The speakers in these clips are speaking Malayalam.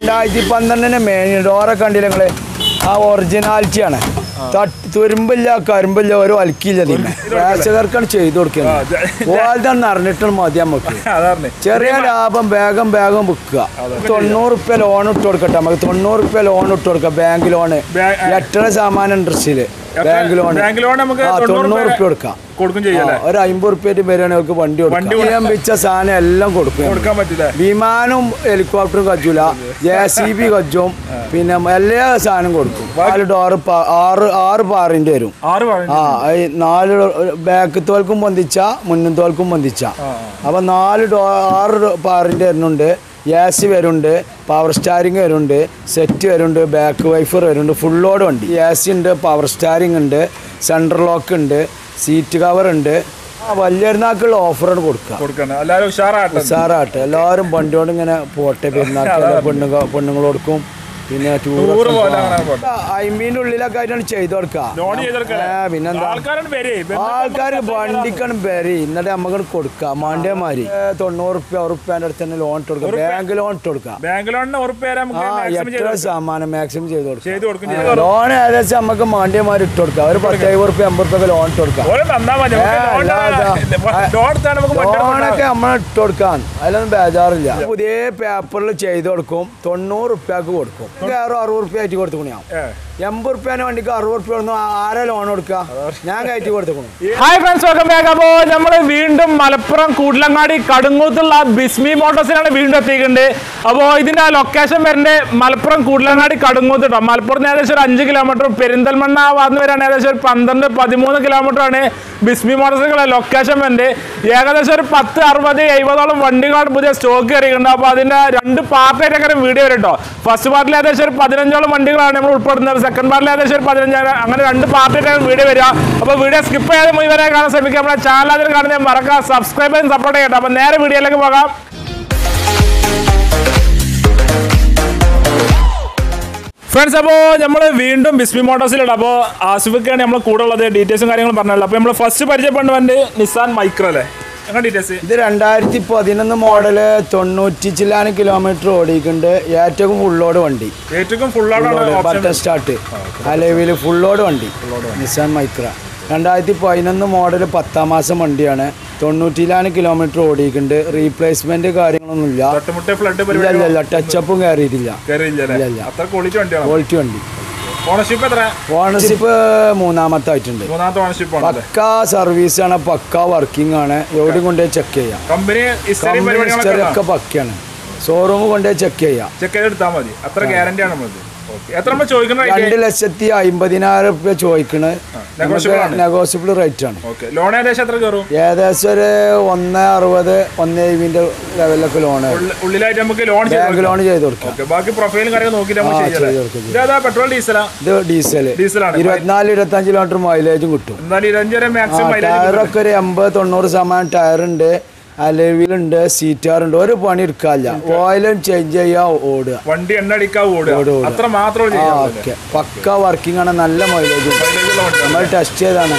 രണ്ടായിരത്തി പന്ത്രണ്ടിന് മെയിൻ ഡോറെ കണ്ടില്ല നിങ്ങള് ആ ഒറിജിനാലിറ്റിയാണ് തട്ട് തുരുമ്പില്ല കരിമ്പില്ല ഒരു അലക്കില്ല ഇതിന് പ്രേക്ഷകർക്കാണ് ചെയ്തു കൊടുക്കുന്നത് ഓൾതെന്ന് അറിഞ്ഞിട്ട് മതി നമുക്ക് അതാണ് ചെറിയ ലാഭം വേഗം വേഗം വിൽക്കുക തൊണ്ണൂറ് റുപ്യ ലോൺ ഇട്ട് കൊടുക്കട്ടെ നമുക്ക് തൊണ്ണൂറ് റുപ്യ ലോൺ ഇട്ട് കൊടുക്കാം ബാങ്ക് ലോണ് ബാ- എട്ടര ശതമാനം ഇൻട്രസ്റ്റില് ബാങ്ക് ലോൺ ബാങ്ക് ലോൺ നമുക്ക് ആ തൊണ്ണൂറ് തൊണ്ണൂറ് റുപ്യ റുപ്യ കൊടുക്കാം കൊടുക്കും ആ, ചെയ്യല്ലേ ഒരു അമ്പത് റുപ്യായിട്ട് വരികയാണെങ്കിൽ അവർക്ക് വണ്ടി വണ്ടി കൊടുക്കാം വെച്ച സാധനം എല്ലാം കൊടുക്കും കൊടുക്കാൻ പറ്റില്ലേ വിമാനവും ഹെലികോപ്റ്ററും കജൂല ജെ സി ബി കജ്ജും പിന്നെ എല്ലാ സാധനം കൊടുക്കും നാല് ഡോറ് പ- ആറ് ആറ് പാറിന്റെ വരും ആറ് പറഞ്ഞു ആ ഈ നാല് ബാക്ക് തോൽക്കും പൊന്തിച്ച മുന്നും തോൽക്കും പൊന്തിച്ച അപ്പൊ നാല് ഡോ ആറ് ഡോ- പാറിന്റെ വരുന്നുണ്ട് എ സി വരുന്നുണ്ട് പവർ സ്റ്റാരിങ് വരുന്നുണ്ട് സെറ്റ് വരുന്നുണ്ട് ബാക്ക് വൈഫർ വരുന്നുണ്ട് ഫുൾ ലോഡ് വണ്ടി എ സി ഉണ്ട് പവർ സ്റ്റാരിങ് ഉണ്ട് സെൻട്രൽ ലോക്ക് ഉണ്ട് സീറ്റ് കവർ ഉണ്ട് ആ വലിയ പെരുന്നാക്കുള്ള ഓഫറാണ് കൊടുക്കുക കൊടുക്കണം എല്ലാവരും ഉഷാറാട്ടെ ഉഷാറാട്ടെ എല്ലാവരും വണ്ടിയോട് ഇങ്ങനെ പോട്ടെ പെരുന്നാൾക്ക് പെണ്ണുങ്ങൾ പെണ്ണുങ്ങളോടുക്കും പിന്നെ ടൂറ് ടൂർ പോലെ അങ്ങനെ പോട്ടെ അയിമ്പീൻ്റെ ഉള്ളിലൊക്കെ ആയിട്ടാണ് ചെയ്ത് കൊടുക്കുക ലോൺ ചെയ്തെടുക്കല്ലേ ഏ, പിന്നെന്താ ആൾക്കാരാണ് പേര് ആൾക്കാർ വണ്ടിക്കാണ് പേര് എന്നിട്ട് നമുക്ക് കൊടുക്കാം മാണ്ടിയമാരി തൊണ്ണൂറ് റുപ്യ ഉറുപ്പ്യാൻ്റെ അടുത്ത് തന്നെ ലോൺ ഇട്ട് കൊടുക്കാം ബാങ്ക് ലോൺ ഇട്ട് കൊടുക്കാം ബാങ്ക് ലോണിന് ഉറപ്പ് തരാൻ നമുക്ക് ആ മാക്സിമം ചെയ്ത് എത്ര ശതമാനം മാക്സിമം ചെയ്ത് കൊടുക്കാം ചെയ്ത് കൊടുക്കും ചെയ്യും ലോൺ ഏകദേശം നമുക്ക് മാണ്ടിയമാരി ഇട്ട് കൊടുക്കാം ഒരു പത്ത് എഴുപത് റുപ്യ അമ്പത് റുപ്യ ലോൺ ഇട്ട് കൊടുക്കാം ഓരോ തന്നാ മതി നമുക്ക് ഏ, ലോൺ അല്ലാതെ. ലോൺ എടുത്താണ് നമുക്ക് വണ്ടി എടുക്കണം. ലോണൊക്കെ നമ്മൾ ഇട്ട് കൊടുക്കാൻ അതിലൊന്നും ബേജാറില്ല പുതിയ പേപ്പറിൽ ചെയ്ത് കൊടുക്കും തൊണ്ണൂറ് റുപ്യക്ക് കൊടുക്കും വേറെ അറുപത് റുപ്യ ആയിട്ട് കൊടുത്തുകൊണ്ടാ ഏ. എൺപത് റുപ്യേനെ വണ്ടിക്ക് അറുപത് റുപ്യ ഒന്നും ആരാ ലോൺ കൊടുക്കുക ഞാൻ കയറ്റി കൊടുത്തുക്കണം ഹായ് ഫ്രണ്ട്സ് വെൽക്കം ബാക്ക് അപ്പോൾ നമ്മൾ വീണ്ടും മലപ്പുറം കൂട്ടിലങ്ങാടി കടുങ്ങൂത്തുള്ള ബിസ്മി മോട്ടോഴ്സിനാണ് വീണ്ടും എത്തിയിട്ടുണ്ട് അപ്പോൾ ഇതിന്റെ ആ ലൊക്കേഷൻ വരുന്നത് മലപ്പുറം കൂട്ടിലങ്ങാടി കടുങ്ങൂത്ത് കേട്ടോ മലപ്പുറത്ത് ഏകദേശം ഒരു അഞ്ച് കിലോമീറ്റർ പെരിന്തൽമണ്ണ ആ ഭാഗത്ത് വരാണ് ഏകദേശം ഒരു പന്ത്രണ്ട് പതിമൂന്ന് കിലോമീറ്റർ ആണ് ബിസ്മി മോട്ടോഴ്സിനുള്ള ലൊക്കേഷൻ വരുന്നത് ഏകദേശം ഒരു പത്ത് അറുപത് എഴുപതോളം വണ്ടികളാണ് പുതിയ സ്റ്റോക്ക് കയറിയിട്ടുണ്ട് അപ്പോൾ അതിന്റെ രണ്ട് പാർട്ടായിട്ടൊക്കെ വീഡിയോ വരും കേട്ടോ ഫസ്റ്റ് പാർട്ടിൽ ഏകദേശം ഒരു പതിനഞ്ചോളം വണ്ടികളാണ് നമ്മൾ ഉൾപ്പെടുന്നത് സെക്കൻഡ് പാർട്ടിൽ ഏകദേശം ഒരു പതിനഞ്ചാറ് അങ്ങനെ രണ്ട് പാർട്ടിയിട്ടാണ് വീഡിയോ വരിക അപ്പോൾ വീഡിയോ സ്കിപ്പ് ചെയ്യാതെ മുഴുവനെ കാണാൻ ശ്രമിക്കുക നമ്മുടെ ചാനൽ അതിൽ കാണുന്നത് മറക്കുക സബ്സ്ക്രൈബ് ചെയ്ത് സപ്പോർട്ട് ചെയ്യട്ടോ അപ്പോൾ നേരെ വീഡിയോയിലേക്ക് പോകാം ഫ്രണ്ട്സ് അപ്പോൾ നമ്മൾ വീണ്ടും ബിസ്മി മോട്ടോഴ്സിലുണ്ട് അപ്പോൾ ആസിഫിക്കാണ് നമ്മൾ കൂടെ ഉള്ളത് ഡീറ്റെയിൽസും കാര്യങ്ങളും പറഞ്ഞല്ലോ അപ്പോൾ നമ്മൾ ഫസ്റ്റ് പരിചയപ്പെടുന്നത് നിസാൻ മൈക്രോ അല്ലേ എങ്ങനെ ഡീറ്റെയിൽസ് ഇത് രണ്ടായിരത്തി പതിനൊന്ന് മോഡല് തൊണ്ണൂറ്റി ചില്ലാനും കിലോമീറ്റർ ഓടിയിട്ടുണ്ട് ഏറ്റവും ഫുള്ളോട് വണ്ടി ഏറ്റവും ഫുൾ ആണ് ബട്ടൺ സ്റ്റാർട്ട് അലവിൽ ഫുള്ളോട് വണ്ടി നിസാൻ മൈക്ര രണ്ടായിരത്തി പതിനൊന്ന് മോഡൽ പത്താം മാസം വണ്ടിയാണ് തൊണ്ണൂറ്റിലാണ് കിലോമീറ്റർ ഓടിയിട്ടുണ്ട് റീപ്ലേസ്മെന്റ് കാര്യങ്ങളൊന്നുമില്ല തട്ടുമുട്ട ഫ്ലഡ് ഇല്ല പരിപാടി ഇല്ല ഇല്ല ടച്ചപ്പും കയറിയിട്ടില്ല കയറിയില്ല ഇല്ല. അത്ര ക്വാളിറ്റി വണ്ടിയാണ് ക്വാളിറ്റി വണ്ടി ഓണർഷിപ്പ് എത്ര ഓണർഷിപ്പ് മൂന്നാമത്തെ ആയിട്ടുണ്ട് മൂന്നാമത്തെ ഓണർഷിപ്പ് ആണ് പക്ക സർവീസ് ആണ് പക്ക വർക്കിംഗ് ആണ് എവിടെയും കൊണ്ടുപോയി ചെക്ക് ചെയ്യാം കമ്പനി ഹിസ്റ്ററി കമ്പനി പരിപാടികളൊക്കെ ഹിസ്റ്ററി ഒക്കെ പക്കയാണ് ഷോറൂം കൊണ്ടുപോയി ചെക്ക് ചെയ്യാം ചെക്ക് ചെയ്ത് എടുത്താൽ മതി അത്ര ഗ്യാരണ്ടി ആണ് നമുക്ക് ഓക്കെ എത്ര നമ്മൾ ചോദിക്കുന്ന രണ്ട് ലക്ഷത്തി അമ്പതിനായിരം റുപ്യ ചോദിക്കണ് negotiable ആണ്. നെഗോഷ്യബിൾ റേറ്റ് ആണ് ഓക്കെ ലോൺ ഏകദേശം എത്ര കയറും ഏകദേശം ഒരു ഒന്ന് അറുപത് ഒന്ന് എഴുപതിന്റെ ലെവലിലൊക്കെ ലോണ് ഉള്ളിൽ- ഉള്ളിലായിട്ട് നമുക്ക് ലോൺ ചെയ്ത് ബാങ്ക് ലോൺ ചെയ്ത് കൊടുക്കാം ഓക്കെ ബാക്കി പ്രൊഫൈലും കാര്യങ്ങളും നോക്കിയിട്ട് ആ, നമുക്ക് ചെയ്ത് ചെയ്യാം കൊടുക്കാം. ഇതാ പെട്രോൾ ഡീസലാ ഇത് ഡീസൽ ഡീസലാണ് ഇരുപത്തിനാല് ഇരുപത്തഞ്ച് കിലോമീറ്റർ മൈലേജും കിട്ടും എന്നാലും ഇരുപഞ്ച് വരെ മാക്സിമം മൈലേജ് ടയറൊക്കെ ഒരു എൺപത് തൊണ്ണൂറ് ശതമാനം ടയറുണ്ട് അലവിലുണ്ട് സീറ്റാറുണ്ട് ഒരു പണി എടുക്കാനില്ല ഓയിലും ചേഞ്ച് ചെയ്യാ ഓടുക വണ്ടി എണ്ണ അടിക്കാൻ ഓടുക ഓടുക, ഓടുക. അത്ര മാത്രമേ ആ ചെയ്യാം ഓക്കെ പക്ക വർക്കിംഗ് ആണ് നല്ല മൈലേജ് നമ്മൾ ടെസ്റ്റ് ചെയ്താണ്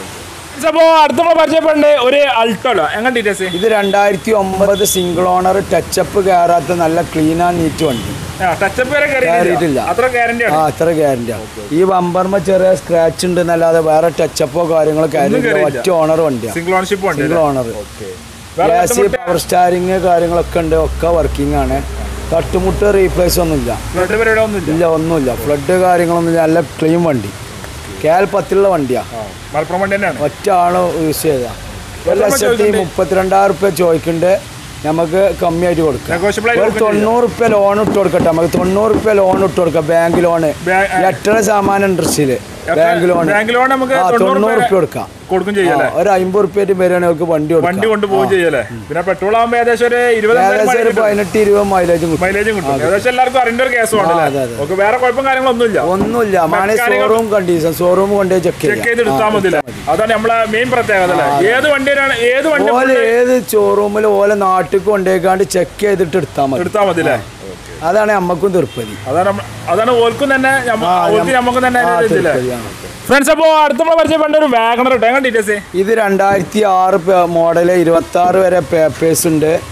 അപ്പോൾ അടുത്ത നമ്മൾ പരിചയപ്പെടേണ്ട ഒരു അൾട്ടോലോ എങ്ങനെ ഡീറ്റെയിൽസ് ഇത് രണ്ടായിരത്തി ഒമ്പത് സിംഗിൾ ഓണർ ടച്ചപ്പ് കയറാത്ത നല്ല ക്ലീൻ ആൻഡ് നീറ്റ് വണ്ടി ടച്ചപ്പ് വരെ കയറിയിട്ടില്ല. കയറിയിട്ടില്ല അത്ര ഗ്യാരണ്ടി ആ ആണ് അത്ര ഗ്യാരണ്ടിയാ ഈ ബമ്പർമ ചെറിയ സ്ക്രാച്ച് ഉണ്ട് എന്നല്ലാതെ വേറെ ടച്ചപ്പോ കാര്യങ്ങളോ കാര്യമില്ല കയറിയില്ല. ഒറ്റ ഓണർ വണ്ടിയാ സിംഗിൾ ഓണർഷിപ്പ് വണ്ടി സിംഗിൾ ഓണർ വേറെ എ സി പവർ സ്റ്റാരിങ് കാര്യങ്ങളൊക്കെ ഉണ്ട് ഒക്കെ വർക്കിംഗ് ആണ് തട്ടുമുട്ട് റീപ്ലേസ് ഒന്നുമില്ല ഫ്ലഡ് പരിപാടി ഒന്നുമില്ല ഇല്ല ഒന്നുമില്ല ഫ്ലഡ് കാര്യങ്ങളൊന്നുമില്ല നല്ല ക്ലീൻ വണ്ടി കേൽ പത്തിലുള്ള വണ്ടിയാ ആ, മലപ്പുറം വണ്ടി തന്നെയാണ് ഒറ്റ ആള് യൂസ് ചെയ്താ ഒരു എത്ര ലക്ഷത്തി ചോദിക്കണ്ടേ? മുപ്പത്തിരണ്ടായിരം റുപ്യ ചോദിക്കുന്നുണ്ട് നമുക്ക് കമ്മിയായിട്ട് കൊടുക്കാം നെഗോഷ്യബിൾ ആയിട്ട് ഒരു കൊടുക്കും തൊണ്ണൂറ് റുപ്യ ലോൺ ഇട്ട് കൊടുക്കട്ടെ നമുക്ക് തൊണ്ണൂറ് റുപ്യ ലോൺ ഇട്ട് കൊടുക്കാം ബാങ്ക് ലോണ് ബാ- എട്ടര ശതമാനം ഇൻട്രസ്റ്റില് ബാങ്ക് ലോൺ ബാങ്ക് ലോൺ നമുക്ക് ആ തൊണ്ണൂറ് തൊണ്ണൂറ് രൂപ റുപ്യ കൊടുക്കാം കൊടുക്കും ആ, ചെയ്യല്ലേ ഒരു അമ്പത് റുപ്യായിട്ട് വരികയാണെങ്കിൽ അവർക്ക് വണ്ടി വണ്ടി കൊടുക്കാം കൊണ്ടുപോകും ചെയ്യല്ലേ പിന്നെ പെട്രോൾ ആകുമ്പോൾ ഏകദേശം ഒരു ഇരുപത്തഞ്ചായിരം ഏകദേശം ഒരു മൈലേജ് പതിനെട്ട് ഇരുപത് മൈലേജും കിട്ടും മൈലേജും കിട്ടും ഏകദേശം എല്ലാവർക്കും അറിയേണ്ട ഒരു കേസ് ആ, അതെ, വേണ്ടല്ലേ അതെ. ഓക്കെ വേറെ കുഴപ്പം കാര്യങ്ങളൊന്നുമില്ല ഒന്നുമില്ല മാണി മെക്കാനിക്കൽ- ഷോറൂം കണ്ടീഷൻ ഷോറൂം കൊണ്ടുപോയി ചെക്ക് ചെക്ക് ചെയ്ത് എടുത്താൽ മതി അതാണ് നമ്മളെ മെയിൻ പ്രത്യേകത അല്ലേ ഏത് വണ്ടിയാണ് ഏത് വണ്ടി ഓല ഏത് ഷോറൂമിൽ ഓല നാട്ടിൽ കൊണ്ടുപോയിക്കാണ്ട് ചെക്ക് ചെയ്തിട്ട് എടുത്താൽ മതി എടുത്താൽ മതി അല്ലേ അതാണ് നമ്മക്കും തീർപ്പതി അതാണ് നമ്മ- അതാണ് ഓർക്കും തന്നെ ഞമ്മ- ആ, ഓർക്ക് നമുക്കും തന്നെ ആ, ഇതില്ലേ തീർപ്പതിയാണ്. ഫ്രണ്ട്സ് അപ്പോൾ അടുത്ത നമ്മൾ പരിചയപ്പെട്ട ഒരു വാഗണർ കേട്ടോ എങ്ങനെ ഡീറ്റെയിൽസ് ഇത് രണ്ടായിരത്തി ആറ് മോഡല് ഇരുപത്തി ആറ് വരെ പേപ്പേഴ്സ് ഉണ്ട്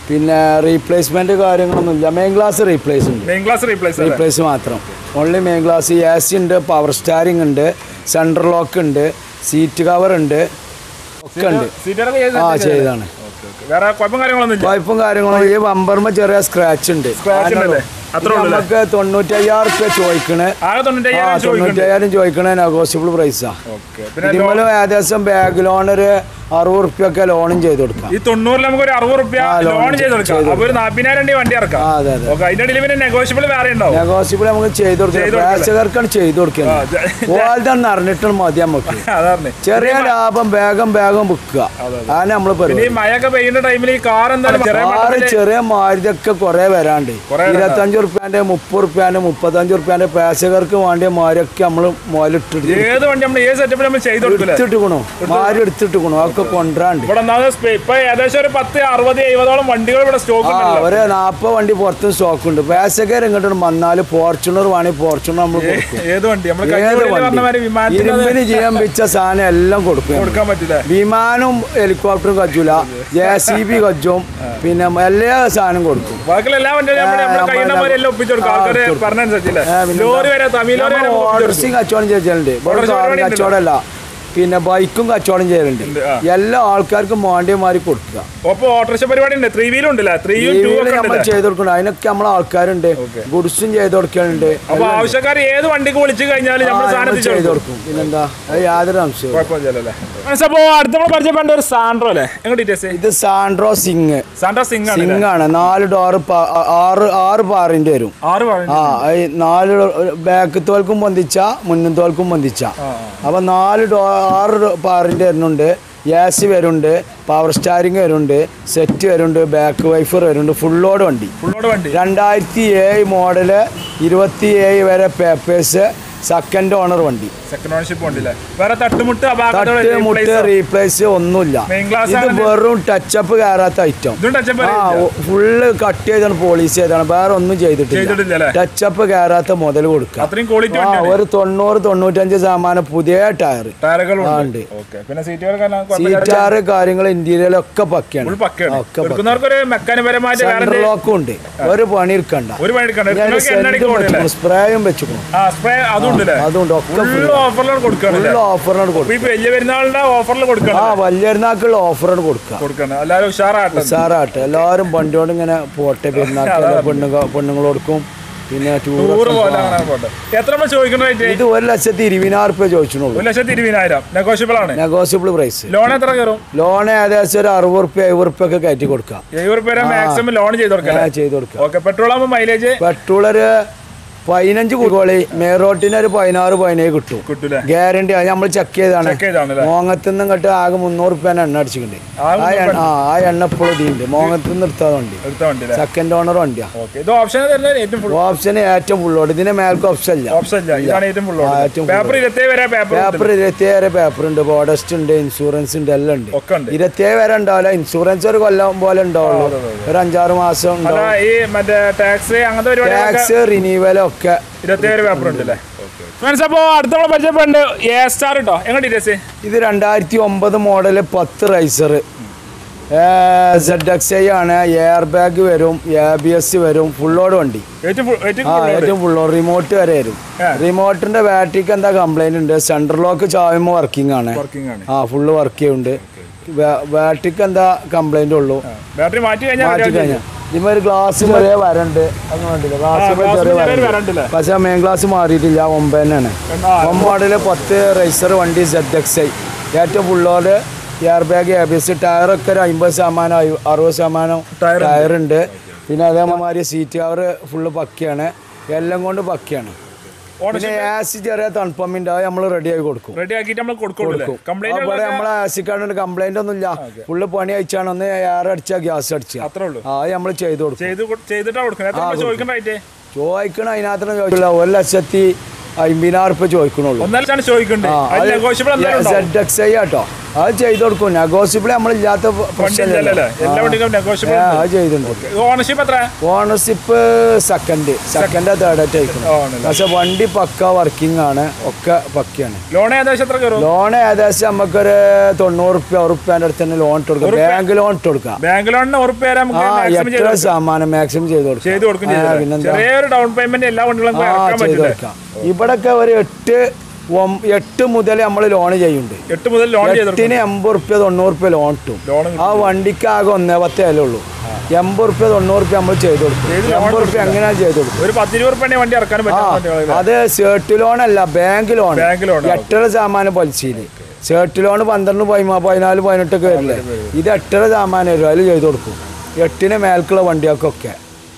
പിന്നെ റീപ്ലേസ്മെന്റ് കാര്യങ്ങളൊന്നുമില്ല മെയിൻ ഗ്ലാസ് റീപ്ലേസ് ഉണ്ട് മെയിൻ ക്ലാസ് റീപ്ലേസ് റീപ്ലേസ് മാത്രം only main glass A C ഉണ്ട് പവർ സ്റ്റാരിങ് ഉണ്ട് സെൻട്രൽ ലോക്ക് ഉണ്ട് സീറ്റ് കവർ ഉണ്ട് ഒക്കെ ഉണ്ട് സീറ്ററൊക്കെ ചെയ്ത് ആ set ചെയ്തതല്ലേ? ചെയ്താണ് ഓക്കേ, ഓക്കേ. വേറെ കുഴപ്പം കാര്യങ്ങളൊന്നും ഇല്ല പൈപ്പും കാര്യങ്ങളും ഈ ബമ്പർമ ചെറിയ സ്ക്രാച്ച് ഉണ്ട് Scratch ഉണ്ടല്ലേ? അത്രേ ഉള്ളൂ അല്ലേ? നമുക്ക് തൊണ്ണൂറ്റയ്യായിരം റുപ്യ ചോദിക്കണേ ആകെ ആ തൊണ്ണൂറ്റയ്യായിരം ചോദിക്കുന്നുണ്ട് തൊണ്ണൂറ്റയ്യായിരം ചോദിക്കണേ നെഗോഷ്യബിൾ പ്രൈസാ ഓക്കെ പിന്നെ ഇതിമ്മലും ഏകദേശം ബാഗ് ലോൺ ഒരു അറുപത് റുപ്യ ഒക്കെ ലോണും ചെയ്ത് കൊടുക്കാം ഈ തൊണ്ണൂറിൽ നമുക്ക് ഒരു അറുപത് റുപ്യ ആ, loan ലോൺ ചെയ്ത് കൊടുക്കാം ചെയ്ത് അപ്പൊ ഒരു നാപ്പതിനായിരം രൂപ വണ്ടി ഇറക്കാം ആ അതെ അതെ ഓക്കെ അതിന്റെ ഇടയിൽ പിന്നെ നെഗോഷ്യബിൾ വേറെ ഉണ്ടാവും നെഗോഷ്യബിൾ നമുക്ക് ചെയ്ത് കൊടുക്കാം ചെയ്ത് കൊടുക്കാം. പ്രേക്ഷകർക്കാണ് ചെയ്ത് ആ, കൊടുക്കുന്നത് ജ- ഓൾതാണ് അറിഞ്ഞിട്ടാണ് മതി നമുക്ക് അതാണ് ചെറിയ ലാഭം വേഗം വേഗം വിൽക്കുക അതാണ് നമ്മള് പിന്നെ ഈ പരിപാടി മഴയൊക്കെ പെയ്യുന്ന ടൈമിൽ ഈ കാർ എന്തായാലും ചെറിയ ആറ് മട്ടത്തില് ചെറിയ മാരുതൊക്കെ കുറെ വരാണ്ട് കുറേ ഇരുപത്തഞ്ച് റുപ്യാന്റെ മുപ്പത് റുപ്യാന്റെ മുപ്പത്തഞ്ച് റുപ്യാന്റെ പ്രേക്ഷകർക്ക് വേണ്ടിയ മാരൊക്കെ നമ്മള് മുതലിട്ടിട്ട് ഏത് വണ്ടി നമ്മൾ ഏത് സെറ്റപ്പിൽ നമ്മൾ ചെയ്ത് കൊടുക്കില്ല എടുത്തിട്ടുക്കണോ മാരി എടുത്തിട്ടുക്കണോ അതൊക്കെ കൊണ്ടുവരാണ്ട് ഇവിടെ ഒന്നാമത് സ്പേ- ഇപ്പൊ ഏകദേശം ഒരു പത്ത് അറുപത് എഴുപതോളം വണ്ടികൾ ഇവിടെ സ്റ്റോക്ക് ആ ഉണ്ടല്ലോ ഒരു നാപ്പത് വണ്ടി പുറത്തും സ്റ്റോക്ക് ഉണ്ട് പ്രേക്ഷകർ ഇങ്ങോട്ട് വന്നാല് ഫോർച്യൂണർ വേണമെങ്കിൽ ഫോർച്യൂണർ നമ്മൾ കൊടുക്കും ഏത് വണ്ടി നമ്മൾ ഏത് പറഞ്ഞ മാതിരി വണ്ടി വിമാനത്തിൽ അത് ഇരുമ്പിന് ചെയ്യാൻ വെച്ച സാധനം എല്ലാം കൊടുക്കും കൊടുക്കാൻ പറ്റില്ല വിമാനവും ഹെലികോപ്റ്ററും കജൂല ജെ സി ബി കജും പിന്നെ എല്ലാ സാധനം കൊടുക്കും ബാക്കിയുള്ള എല്ലാ വണ്ടികളും നമ്മുടെ നമ്മുടെ ആ, കയ്യിൽ നമ്മള് എല്ലാം ഒപ്പിച്ചു കൊടുക്കും ആ, ആൾക്കാര് ഒപ്പിച്ചു കൊടുക്കും. പറഞ്ഞനുസരിച്ചില്ലേ ഏ, പിന്നെന്താ? ലോറി വരെ തമിഴ് ലോറി വരെ നമ്മൾ ഒപ്പിച്ചു കൊടുക്കും. ഓട്ടോറിക്ഷയും കച്ചവടം ചെയ്യലുണ്ട് ഇവിടെ ഓട്ടോറിക്ഷ കാറും പരിപാടി കച്ചവടമല്ല പിന്നെ ബൈക്കും കച്ചവടം ചെയ്യലുണ്ട് ഉണ്ട്, ആ. എല്ലാ ആൾക്കാർക്കും വേണ്ടിയമാരി കൊടുക്കുക ഒപ്പം ഓട്ടോറിക്ഷ പരിപാടി ഉണ്ട് ത്രീ വീലും ഉണ്ടല്ലേ ത്രീയും ടൂ ഒക്കെ നമ്മൾ ഉണ്ടല്ലേ ചെയ്ത് കൊടുക്കണം അതിനൊക്കെ നമ്മളെ ആൾക്കാരുണ്ട് ഓക്കേ. ഗുഡ്സും ചെയ്ത് കൊടുക്കലുണ്ട് അപ്പൊ ആവശ്യക്കാർ ഏത് വണ്ടിക്ക് വിളിച്ചു കഴിഞ്ഞാൽ നമ്മൾ ആ, സാധനം നമ്മൾ എത്തിച്ചു ചെയ്ത് കൊടുക്കും കൊടുക്കും പിന്നെന്താ അത് യാതൊരു സംശയവും കുഴപ്പമില്ലല്ലേ അപ്പോ അടുത്ത നമ്മൾ പരിചയപ്പെട്ട ഒരു സാൻഡ്രോ അല്ലേ എങ്ങനെ ഡീറ്റെയിൽസ് ഇത് സാൻഡ്രോ സിംഗ് സാൻഡ്രോ സിംഗ് ആണ് സിംഗ് ആണ് നാല് ഡോറ് ആറ് ആറ് പാറിന്റെ വരും ആറ് പറഞ്ഞു ആ ഈ നാല് ബാക്ക് തോൽക്കും പൊന്തിച്ച മുന്നും തോൽക്കും പൊന്തിച്ച അപ്പൊ നാല് ഡോ ആറ് പാറിന്റെ വരുന്നുണ്ട് എ സി വരുന്നുണ്ട് പവർ സ്റ്റാരിങ് വരുന്നുണ്ട് സെറ്റ് വരുന്നുണ്ട് ബാക്ക് വൈഫർ വരുന്നുണ്ട് ഫുള്ളോട് വണ്ടി ഫുള്ളോട് വണ്ടി രണ്ടായിരത്തി ഏഴ് മോഡല് ഇരുപത്തി ഏഴ് വരെ പേപ്പേഴ്സ് സെക്കൻഡ് ഓണർ വണ്ടി സെക്കൻഡ് ഓണർഷിപ്പ് ഉണ്ടല്ലേ വേറെ തട്ടുമുട്ട് തട്ട് മുട്ട് റീപ്ലേസ് ഒന്നുമില്ല Main glass ഇത് ആണ് വെറും ടച്ചപ്പ് കയറാത്ത ഐറ്റം ഇതും ടച്ചപ്പ് ആ ഫുള്ള് കട്ട് ചെയ്താണ് പോളിഷ് ചെയ്താണ് വേറെ ഒന്നും ചെയ്തിട്ടില്ല ചെയ്തിട്ടില്ലല്ലേ ടച്ചപ്പ് കയറാത്ത മുതൽ കൊടുക്കുക അത്രയും ക്വാളിറ്റി ആ വണ്ടി ഒരു തൊണ്ണൂറ് തൊണ്ണൂറ്റഞ്ച് ശതമാനം പുതിയ ടയർ ടയറുകളും ആ, ഉണ്ട് ഉണ്ട്. ഓക്കെ പിന്നെ സീറ്റുകൾ സീറ്റാറ് കാര്യങ്ങൾ ഇന്റീരിയർ ഒക്കെ പക്കയാണ് ഫുൾ പക്കയാണ് ഒക്കെ എടുക്കുന്നവർക്ക് ഒരു മെക്കാനിപരമായിട്ട് വേറെ സെൻട്രൽ ലോക്കും ഉണ്ട് ഒരു പണി എടുക്കണ്ട ഒരു പണി എടുക്കണ്ട എടുക്കുന്നവർക്ക് എണ്ണ അടിക്ക് കൊടുക്കല്ലേ സ്പ്രേയും വെച്ചിക്കണം ആ സ്പ്രേ അതും ഉണ്ടല്ലേ അതുകൊണ്ട് ഒക്കെ ഫുള്ള് ഓഫറിലാണ് കൊടുക്കണല്ലേ ഫുള്ള് ഓഫറിനോട് അപ്പൊ കൊടുക്കും ഈ വലിയ പെരുന്നാളിന്റെ ഓഫറിൽ കൊടുക്കണം ആ വലിയൊരുനാക്കുള്ള ഓഫറോട് കൊടുക്കുക കൊടുക്കണം എല്ലാവരും ഉഷാറാട്ടെ ഉഷാറാട്ടെ എല്ലാവരും വണ്ടിയോട് ഇങ്ങനെ പോട്ടെ പെരുന്നാക്ക് പെണ്ണുങ്ങൾ പെണ്ണുങ്ങളോടുക്കും പിന്നെ ടൂറ് ടൂർ പോലെ അങ്ങനെ പോട്ടെ എത്ര നമ്മൾ ചോദിക്കുന്ന റേറ്റ് ഇത് ഒരു ലക്ഷത്തി ഇരുപതിനായിരം റുപ്യ ചോദിച്ചിട്ടുള്ളൂ ഒരു ലക്ഷത്തി ഇരുപതിനായിരം നെഗോഷ്യബിൾ ആണ് നെഗോഷ്യബിൾ പ്രൈസ് ലോൺ എത്ര കയറും ലോൺ ഏകദേശം ഒരു അറുപത് റുപ്യ എഴുപത് റുപ്യ ഒക്കെ കയറ്റി കൊടുക്കാം എഴുപത് രൂപ മാക്സിമം ലോൺ ചെയ്ത് കൊടുക്കാം ഞാൻ ചെയ്ത് കൊടുക്കാം ഓക്കെ പെട്രോൾ ആകുമ്പോൾ മൈലേജ് പെട്രോൾ ഒരു പതിനഞ്ച് കോളി മേറോട്ടിന് ഒരു പതിനാറ് പതിനേഴ് കിട്ടും കിട്ടൂലേ ഗ്യാരണ്ടി അത് നമ്മൾ ചെക്ക് ചെയ്താണ് ചെക്ക് ചെയ്താണല്ലേ മോങ്ങത്തുനിന്ന് ഇങ്ങോട്ട് ആകെ മുന്നൂറ് റുപ്യ എണ്ണ അടിച്ചിട്ടുണ്ട് ആകെ ആ എണ്ണ ആ ആ എണ്ണ ഇപ്പോഴും ഇതിണ്ട് മോങ്ങത്തുനിന്ന് എടുത്താൽ വണ്ടി എടുത്ത വണ്ടി അല്ലേ സെക്കൻഡ് ഓണർ വണ്ടിയാ ഓക്കെ ഇത് ഓപ്ഷൻ തരുന്നത് ഏറ്റവും ഫുൾ ഓപ്ഷൻ ഏറ്റവും ഫുള്ളോട് ഇതിന് മേൽക്ക് ഓപ്ഷൻ ഇല്ല ഓപ്ഷൻ ഇല്ല ഇതാണ് ഏറ്റവും ഫുൾ ആ, ഏറ്റവും full പേപ്പർ ഇരുപത്തേഴ് വരെ പേപ്പർ പേപ്പർ ഇരുപത്തിയേഴ് പേപ്പർ ഉണ്ട് ബോഡസ്റ്റ് ഉണ്ട് ഇൻഷുറൻസ് ഉണ്ട് എല്ലാം ഉണ്ട് ഒക്കെ ഉണ്ട് ഇരുപത്തിയേഴ് വരെ ഉണ്ടാവില്ല ഇൻഷുറൻസ് ഒരു കൊല്ലം പോലെ ഉണ്ടാവുള്ളൂ ഒരു അഞ്ചാറ് മാസം അല്ല ഉണ്ടാവും ഈ മറ്റേ ടാക്സ് അങ്ങനത്തെ പരിപാടികളൊക്കെ ടാക്സ് റിനീവൽ ഒക്കെ ഇരുപത്തേഴ് പേപ്പർ ഉണ്ട് അല്ലേ ഫ്രണ്ട്സ് അപ്പോൾ അടുത്ത നമ്മൾ പരിചയപ്പെടുന്നുണ്ട് എ സ്റ്റാർ കേട്ടോ എങ്ങനെ ഡീറ്റെയിൽസ് ഇത് രണ്ടായിരത്തി ഒമ്പത് മോഡല് പത്ത് റൈസർ സെഡ് എക്സ് ഐ ആണ് എയർ ബാഗ് വരും എ ബി എസ് വരും ഫുള്ളോട് വണ്ടി ഏറ്റവും full- ഏറ്റവും ആ full ഉണ്ട്. ഏറ്റവും ഫുള്ളോ റിമോട്ട് വരെ വരും ആ. റിമോട്ടിന്റെ ബാറ്ററിക്ക് എന്താ കംപ്ലൈന്റ് ഉണ്ട് സെൻട്രൽ ലോക്ക് ചാവുമ്പോൾ വർക്കിംഗ് ആണ് വർക്കിംഗ് ആണ് ആ ഫുള്ള് വർക്ക് ചെയ്യുന്നുണ്ട് ബാറ്ററിക്ക് എന്താ കംപ്ലൈന്റ് ഉള്ളൂ ബാറ്ററി മാറ്റി കഴിഞ്ഞാൽ മാറ്റി കഴിഞ്ഞാൽ ഇതിന്മേൽ ഒരു ഗ്ലാസ് ചെറിയ വരണ്ട് അങ്ങനെ കണ്ടില്ലേ ഗ്ലാസ് glass ചെറിയ ചെറിയൊരു വരണ്ട് വരണ്ടല്ലേ? പക്ഷെ മെയിൻ ഗ്ലാസ് മാറിയിട്ടില്ല ഒമ്പതിനാണ് ആ, ഒമ്പതില് പത്ത് റൈസർ വണ്ടി സെഡ് എക്സ് ഐ ഏറ്റവും full load air bag A B S ടയറൊക്കെ ഒരു അമ്പത് ശതമാനം അയു- അറുപത് ശതമാനം ടയർ ഉണ്ട്. ടയർ ഉണ്ട് പിന്നെ അതേമാതിരി സീറ്റ് കവർ ഫുള്ള് പക്കയാണ് എല്ലാം കൊണ്ട് പക്കയാണ് പിന്നെ ആസി ചെറിയ തണുപ്പമ്മിൻ്റെ അത് നമ്മൾ റെഡി ആക്കി കൊടുക്കും റെഡി ആക്കിയിട്ട് നമ്മൾ കൊടുക്കുള്ളൂ അപ്പോൾ കംപ്ലൈന്റ് നമ്മളെ ആസിക്കാരുടെ കംപ്ലൈന്റ് ഒന്നും ഇല്ല ഫുള്ള് പണി അയച്ചാണ് ഒന്ന് എയർ അടിച്ചാ ഗ്യാസ് അടിച്ചാ അത്രേ ഉള്ളൂ ആ അത് നമ്മൾ ചെയ്ത് കൊടുക്കും ചെയ്ത് കൊ- ചെയ്തിട്ടാ കൊടുക്കുന്നത് എത്ര നമ്മൾ ചോദിക്കുന്ന റേറ്റ് ചോദിക്കണ അതിനകത്ത് ചോദിക്കില്ല ഒരു ലക്ഷത്തി അമ്പതിനായിരം റുപ്യ ചോദിക്കണുള്ളൂ ഒന്നല്ലാണ് ചോദിക്കണ്ടേ ആ അതിൽ നെഗോഷ്യബിൾ എന്തായാലും ഉണ്ടാവും സെഡ് എക്സ് ഐ ആട്ടോ അത് ചെയ്ത് കൊടുക്കും നെഗോസിബിൾ നമ്മളില്ലാത്ത വണ്ടി ഇല്ലല്ലോ എല്ലാ വണ്ടിക്കും നെഗോഷ്യബിൾ അത് ചെയ്തിട്ടുണ്ട് ഓണർഷിപ്പ് എത്ര ഓണർഷിപ്പ് സെക്കൻഡ് സെക്കൻഡ് തേർഡ് ആയിട്ട് അയക്കണം ആണല്ലേ. പക്ഷെ വണ്ടി പക്ക വർക്കിംഗ് ആണ് ഒക്കെ പക്കയാണ് ലോൺ ഏകദേശം എത്ര കയറും ലോൺ ഏകദേശം നമുക്കൊരു തൊണ്ണൂറ് റുപ്യ ഉറുപ്പ്യൻ്റെ അടുത്ത് തന്നെ ലോൺ ഇട്ട് കൊടുക്കാം ബാങ്ക് ലോൺ ഇട്ട് കൊടുക്കാം ബാങ്ക് ലോണിന് ഉറപ്പ് തരാൻ ആ നമുക്ക് മാക്സിമം ചെയ്ത് എത്ര ശതമാനം മാക്സിമം ചെയ്ത് കൊടുക്കാം ചെയ്ത് കൊടുക്കും ആ, ചെയ്തു പിന്നെന്താ ചെറിയൊരു ഡൗൺ പേയ്മെന്റ് എല്ലാ വണ്ടികളും ആ ഇറക്കാൻ ചെയ്ത് പറ്റില്ലേ കൊടുക്കാം ഇവിടൊക്കെ ഒരു എട്ട് ഒം- എട്ട് മുതൽ നമ്മൾ ലോൺ ചെയ്യുന്നുണ്ട് എട്ട് മുതൽ ലോൺ ചെയ്ത് എട്ടിന് എൺപത് റുപ്യ തൊണ്ണൂറ് റുപ്യ ലോൺ കിട്ടും ലോൺ ആ വണ്ടിക്ക് ആകെ ഒന്നേ പത്തേ വില ഉള്ളൂ എൺപത് റുപ്യ തൊണ്ണൂറ് റുപ്യ നമ്മൾ ചെയ്ത് കൊടുക്കും ചെയ്ത് loan എൺപത് റുപ്യ എങ്ങനെയാണ് ചെയ്ത് കൊടുക്കും ഒരു പത്തിരുപത് റുപ്യ വണ്ടി ഇറക്കാനും ആ പറ്റും വണ്ടികളിൽ അത് ഷേർട്ട് ലോൺ അല്ല ബാങ്ക് ലോൺ ബാങ്ക് ലോൺ എട്ടര ശതമാനം പലിശയിൽ ഷേർട്ട് ലോൺ പന്ത്രണ്ട് പതിമൂന്ന് പതിനാല് പതിനെട്ടൊക്കെ വരില്ലേ ഇത് എട്ടര ശതമാനം വരും അതിൽ ചെയ്ത് കൊടുക്കും എട്ടിന് മേൽക്കുള്ള വണ്ടികൾക്കൊക്കെ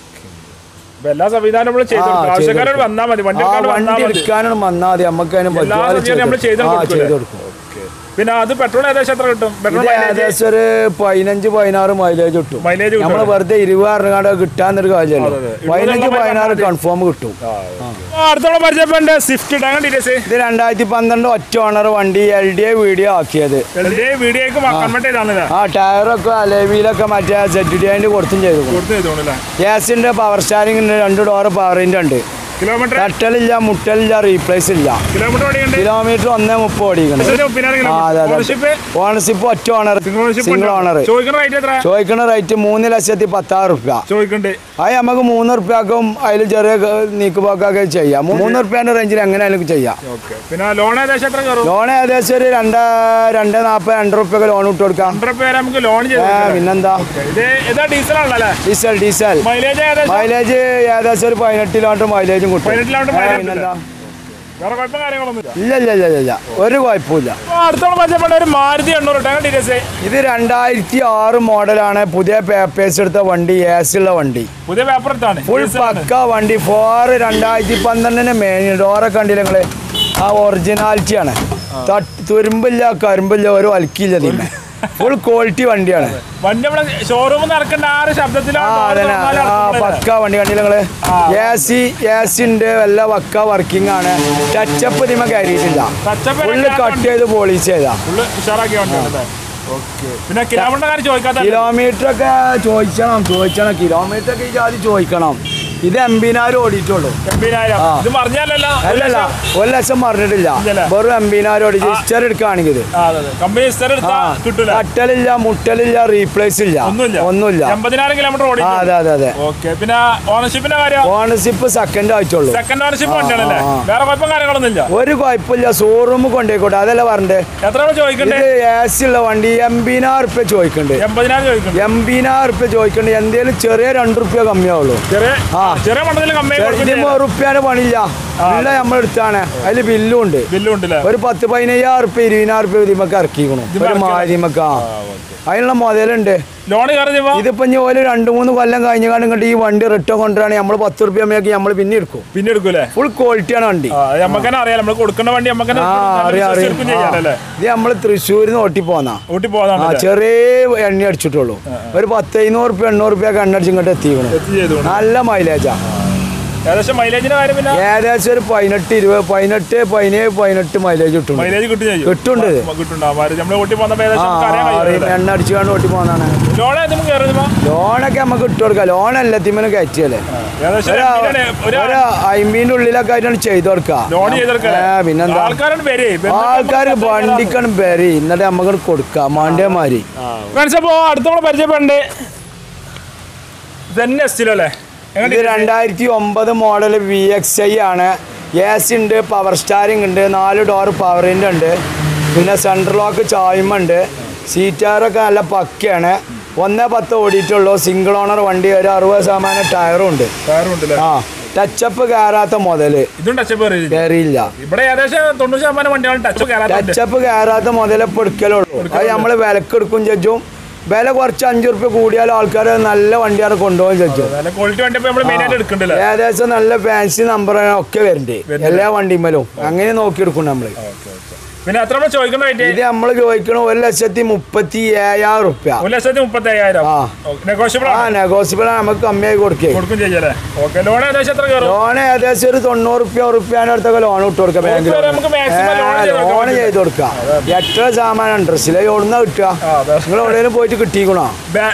ഇപ്പൊ എല്ലാ സംവിധാനം നമ്മൾ ചെയ്ത് ആ, കൊടുക്കും ചെയ്ത് ആവശ്യക്കാരോട് വന്നാൽ മതി വണ്ടി ആ എടുക്കാൻ വന്നാൽ വണ്ടി മതി എടുക്കാനാണ് വന്നാൽ മതി നമുക്ക് അതിന് എല്ലാ പറ്റും അത് സൗകര്യവും നമ്മൾ ചെയ്ത് ചെയ്ത് ആ കൊടുക്കൂലേ? ചെയ്ത് കൊടുക്കും പിന്നെ അത് പെട്രോൾ ഏകദേശം എത്ര കിട്ടും പെട്രോൾ ഇത് ഏകദേശം ഒരു പതിനഞ്ച് പതിനാറ് മൈലേജ് കിട്ടും മൈലേജ് നമ്മൾ വെറുതെ ഇരുപത് അറിഞ്ഞാണ്ട് കിട്ടാന്നൊരു കാര്യമല്ലോ അതെ. പതിനഞ്ച് ഇരുപത് പതിനാറ് കൺഫേം കിട്ടും അടുത്തോളം പരിചയപ്പെടേണ്ട സ്വിഫ്റ്റ് ടാങ്ക് ഡീറ്റെയിൽസ് ഇത് രണ്ടായിരത്തി പന്ത്രണ്ട് ഒറ്റ ഓണർ വണ്ടി എൽ ഡി എ വീഡിയോ ആക്കിയത് വീഡിയോക്ക് കൺവേർട്ട് ചെയ്താണല്ലേ ആ ടയറൊക്കെ അലേവിയിലൊക്കെ മറ്റേ സെറ്റ് ഡി അതിൻ്റെ കൊടുത്തും ചെയ്തു കൊടുത്ത് ചെയ്തോണല്ലേ ഗ്യാസിന്റെ പവർ സ്റ്റാരിംഗ് ഉണ്ട് രണ്ട് ഡോർ പവറിന്റെ ഉണ്ട് കിലോമീറ്റർ തട്ടലില്ല മുട്ടലില്ല റീപ്ലേസ് ഇല്ല കിലോമീറ്റർ ഓടിയുണ്ട് കിലോമീറ്റർ ഒന്നേ മുപ്പത് ഓടിക്കണം ആ അതെ അതെ ഓണർഷിപ്പ് ഓണർഷിപ്പ് ഒറ്റ ഓണർ സിംഗിൾ ഓണർ ചോദിക്കുന്ന റേറ്റ് എത്ര ചോദിക്കുന്ന റേറ്റ് മൂന്ന് ലക്ഷത്തി പത്താറ് റുപ്യ ചോദിക്കണ്ട് അത് നമുക്ക് മൂന്ന് റുപ്യാക്കും അതിൽ ചെറിയ നീക്കുപോക്കൊക്കെ ചെയ്യാം മൂന്ന് റുപ്യേന്റെ റേഞ്ചിൽ എങ്ങനെയാലും ചെയ്യാം ഓക്കെ പിന്നെ ലോൺ ഏകദേശം എത്ര കയറും ലോൺ ഏകദേശം ഒരു രണ്ട് രണ്ട് നാൽപ്പത് രണ്ട് റുപ്യൊക്കെ ലോൺ ഇട്ട് കൊടുക്കാം രണ്ടര പേര് നമുക്ക് ലോൺ ചെയ്ത് ആ, കൊടുക്കാം. പിന്നെന്താ ഇത് ഇതാ ഡീസൽ ആണല്ലേ ഡീസൽ ഡീസൽ മൈലേജ് ഏകദേശം മൈലേജ് ഏകദേശം ഒരു പതിനെട്ട് കിലോമീറ്റർ മൈലേജും കിട്ടും പതിനെട്ട് കിലോമീറ്റർ ആ, mileage പിന്നെന്താ വേറെ കുഴപ്പം കാര്യങ്ങളൊന്നുമില്ല ഇല്ല ഇല്ല ഇല്ല ഇല്ല, ഇല്ല ഒരു കുഴപ്പമില്ല അപ്പൊ അടുത്തോളം പരിചയപ്പെട്ട ഒരു മാരുതി എണ്ണൂറ് ടാങ്ക് ഡീറ്റെയിൽസ് ഇത് രണ്ടായിരത്തി ആറ് മോഡലാണ് പുതിയ പേപ്പേഴ്സ് എടുത്ത വണ്ടി എ സി ഉള്ള വണ്ടി പുതിയ പേപ്പർ എടുത്താണ് ഫുൾ പക്ക വണ്ടി ഫോർ രണ്ടായിരത്തി പന്ത്രണ്ടിന് മെയിൻ ഡോറൊക്കെ കണ്ടില്ല നിങ്ങള് ആ ഒറിജിനാലിറ്റിയാണ് തുരുമ്പില്ല കരിമ്പില്ല ഒരു വൽക്കില്ല തീമ ഫുൾ ക്വാളിറ്റി വണ്ടിയാണ് വണ്ടി നമ്മളെ ഷോറൂമിൽ നിന്ന് ഇറക്കേണ്ട ആ ഒരു ആ ശബ്ദത്തിലാണ് അതന്നെ ആ പക്ക വണ്ടി കണ്ടില്ല നിങ്ങള് എ സി എ സി ഉണ്ട് വല്ല പക്ക വർക്കിംഗ് ആണ് ടച്ചപ്പ് തീമ കയറിയിട്ടില്ല ഫുള്ള് കട്ട് ചെയ്ത് പോളിഷ് ചെയ്താ ഫുള്ള് ഉഷാറാക്കിയ വണ്ടിയാണ് ഓക്കെ പിന്നെ കിലോമീറ്റർ കാര്യം ചോദിക്കാത്ത കിലോമീറ്റർ ഒക്കെ ചോദിക്കണം ചോദിക്കണം കിലോമീറ്റർ ഒക്കെ ഈ ജാതി ചോദിക്കണം ഇത് എൺപതിനായിരം ഓടിയിട്ടുള്ളൂ എൺപതിനായിരം ആ. ഇത് പറഞ്ഞാലല്ലോ അല്ലല്ല ഒരു ലക്ഷം പറഞ്ഞിട്ടില്ല ഇല്ലല്ലേ? വെറും എൺപതിനായിരം ഓടി രജിസ്റ്റർ എടുക്കുകയാണെങ്കിൽ ഇത് കമ്പനി സ്ഥലം എടുത്താ കിട്ടൂല കട്ടലില്ല മുട്ടലില്ല റീപ്ലേസ് ഇല്ല ഒന്നുമില്ല ഒന്നുമില്ല എൺപതിനായിരം കിലോമീറ്റർ ഓടി ആ അതെ അതെ അതെ ഓക്കെ പിന്നെ ഓണർഷിപ്പിന്റെ കാര്യം ഓണർഷിപ്പ് സെക്കൻഡ് ആയിട്ടുള്ളൂ സെക്കൻഡ് ഓണർഷിപ്പ് വണ്ടിയാണല്ലേ ആ. വേറെ കുഴപ്പം കാര്യങ്ങളൊന്നും ഇല്ല ഒരു കുഴപ്പമില്ല ഷോറൂം കൊണ്ടുപോയിക്കോട്ടെ അതല്ല പറഞ്ഞേ എത്ര ചോദിക്കണ്ടേ ഇത് എ സി ഉള്ള വണ്ടി എൺപതിനായിരം റുപ്യ ചോദിക്കണ്ട് എൺപതിനായിരം ചോദിക്കണ്ടേ എൺപതിനായിരം റുപ്യ ചോദിക്കണ്ട് എന്തേലും ചെറിയ രണ്ട് റുപ്യ കമ്മിയാവുള്ളൂ ചെറിയ ആ. ചെറിയ മണ്ഡലത്തിൽ കമ്മി ഇതിന് റുപ്യാന് പണിയില്ല ഉള്ള നമ്മളെടുത്താണ് അതിൽ ബില്ലും ഉണ്ട് ബില്ലും ഉണ്ടല്ലേ ഒരു പത്ത് പതിനയ്യായിരം റുപ്യ ഇരുപതിനായിരം റുപ്യ ഇതിമൊക്കെ ഇറക്കിക്കണു ഇതിമ്മെ ഒരു ഇറക്കിയതാ? മാരിമൊക്കെ അതിനുള്ള മുതലുണ്ട് ലോൺ കയറി ഇതിപ്പോ ഇനി ഓല് രണ്ട് മൂന്ന് കൊല്ലം കഴിഞ്ഞ കാണും ഇങ്ങോട്ട് ഈ വണ്ടി റിട്ടേൺ കൊണ്ടുവരാണെങ്കിൽ നമ്മൾ പത്ത് റുപ്യ അമ്മയൊക്കെ നമ്മൾ പിന്നെ എടുക്കും പിന്നെ എടുക്കൂലേ ഫുൾ ക്വാളിറ്റിയാണ് വണ്ടി ആ നമുക്ക് തന്നെ അറിയാം നമ്മൾ കൊടുക്കുന്ന വണ്ടി നമുക്ക് തന്നെ ആ അറിയാം അറിയാം എടുക്കും ചെയ്യാനല്ലേ ആ. ഇത് നമ്മൾ തൃശ്ശൂരിൽ നിന്ന് ഓട്ടി പോന്നാ ഊട്ടി ആ പോകാനാണ് ചെറിയ എണ്ണ അടിച്ചിട്ടുള്ളൂ ഒരു പത്ത് എഴുന്നൂറ് റുപ്യ എണ്ണൂറ് റുപ്യ എണ്ണ അടിച്ച് ഇങ്ങോട്ട് എത്തിക്കണം എത്തി ചെയ്തു നല്ല മൈലേജാ ഏകദേശം മൈലേജിന്റെ കാര്യം പിന്നെ ഏകദേശം ഒരു പതിനെട്ട് ഇരുപത് പതിനെട്ട് പതിനേഴ് പതിനെട്ട് മൈലേജ് കിട്ടും മൈലേജ് കിട്ടും ചെയ്യും കിട്ടുണ്ട് ഇത്. കിട്ടുണ്ടാവും നമ്മൾ ഊട്ടി പോകുന്നപ്പോ ആ ഏകദേശം നമുക്ക് അറിയാൻ അറിയാം. കഴിയും എണ്ണ അടിച്ചു കൊണ്ട് ഓട്ടി പോന്നാണ് ലോൺ ഏതും കയറുമ്പോ ലോണൊക്കെ നമുക്ക് ഇട്ട് കൊടുക്കാം ലോൺ എല്ലാത്തിനും കയറ്റിയല്ലേ ഏകദേശം ഒരു ഒരു ഒരു ഒരു അയിമ്പീൻ്റെ ഉള്ളിലൊക്കെ ആയിട്ടാണ് ചെയ്ത് കൊടുക്കാം ലോൺ ചെയ്തെടുക്കാം ഏ, പിന്നെന്താ ആൾക്കാരുടെ പേര് ആൾക്കാർ വണ്ടിക്കാണ് പേര് എന്നിട്ട് നമുക്ക് കൊടുക്കാം മാണ്ടിയമാരി ഫ്രണ്ട്സ് അപ്പോ അടുത്ത നമ്മൾ പരിചയപ്പെടണ്ടേ തന്നെ എസ്റ്റിലോ അല്ലേ ഇത് രണ്ടായിരത്തി ഒമ്പത് മോഡൽ വി എക്സ് ഐ ആണ് എ സി ഉണ്ട് പവർ സ്റ്റാരിംഗ് ഉണ്ട് നാല് ഡോർ പവറിൻ്റെ ഉണ്ട് പിന്നെ സെൻട്രൽ ലോക്ക് ചായ്മുണ്ട് സീറ്റാറൊക്കെ നല്ല പക്കയാണ് ഒന്നേ പത്ത് ഓടിയിട്ടുള്ളൂ സിംഗിൾ ഓണർ വണ്ടി ഒരു അറുപത് ശതമാനം ടയറും ഉണ്ട് കാറുണ്ടല്ലേ ആ ടച്ചപ്പ് കയറാത്ത മുതല് ഇതും ടച്ചപ്പ് കയറി കയറിയില്ല ഇവിടെ ഏകദേശം തൊണ്ണൂറ് ശതമാനം വണ്ടികൾ ടച്ച് കയറാറുണ്ട് ടച്ചപ്പ് കയറാത്ത മുതലേ എടുക്കലുള്ളൂ അത് നമ്മൾ വിലക്കെടുക്കും ചെജ്ജും വില കുറച്ച് അഞ്ചു റുപ്യ കൂടിയാലും ആൾക്കാർ നല്ല വണ്ടിയാണ് കൊണ്ടുപോകും ചെജ്ജും നല്ല ക്വാളിറ്റി വണ്ടി നമ്മൾ മെയിൻ ആയിട്ട് എടുക്കണ്ടല്ലേ ഏകദേശം നല്ല ഫാൻസി നമ്പർ ഒക്കെ വരുന്നുണ്ട് എല്ലാ വണ്ടിമേലും അങ്ങനെ നോക്കിയെടുക്കും നമ്മള് പിന്നെ എത്ര നമ്മൾ ചോദിക്കുന്ന റേറ്റ് ഇത് നമ്മൾ ചോദിക്കണ ഒരു ലക്ഷത്തി മുപ്പത്തി ഏഴായിരം റുപ്യ ഒരു ലക്ഷത്തി മുപ്പത്തി അയ്യായിരം ആ. നെഗോഷ്യബിൾ ആ നെഗോസിബിൾ നമുക്ക് കമ്മിയായി കൊടുക്കേ കൊടുക്കും ചെയ്യല്ലേ ഓക്കെ ലോൺ ഏകദേശം എത്ര കയറും ലോൺ ഏകദേശം ഒരു തൊണ്ണൂറ് റുപ്യ ഉറുപ്പ്യാൻ്റെ അടുത്തൊക്കെ ലോൺ ഇട്ട് കൊടുക്കാം ബാങ്കിൽ വരെ നമുക്ക് maximum loan ചെയ്ത് കൊടുക്കാൻ ലോൺ ചെയ്ത് കൊടുക്കാം എത്ര ശതമാനം ഇൻട്രസ്റ്റിൽ എവിടുന്ന കിട്ടുക ആ, അതെ. നിങ്ങൾ എവിടെയെങ്കിലും പോയിട്ട് കിട്ടിക്കണോ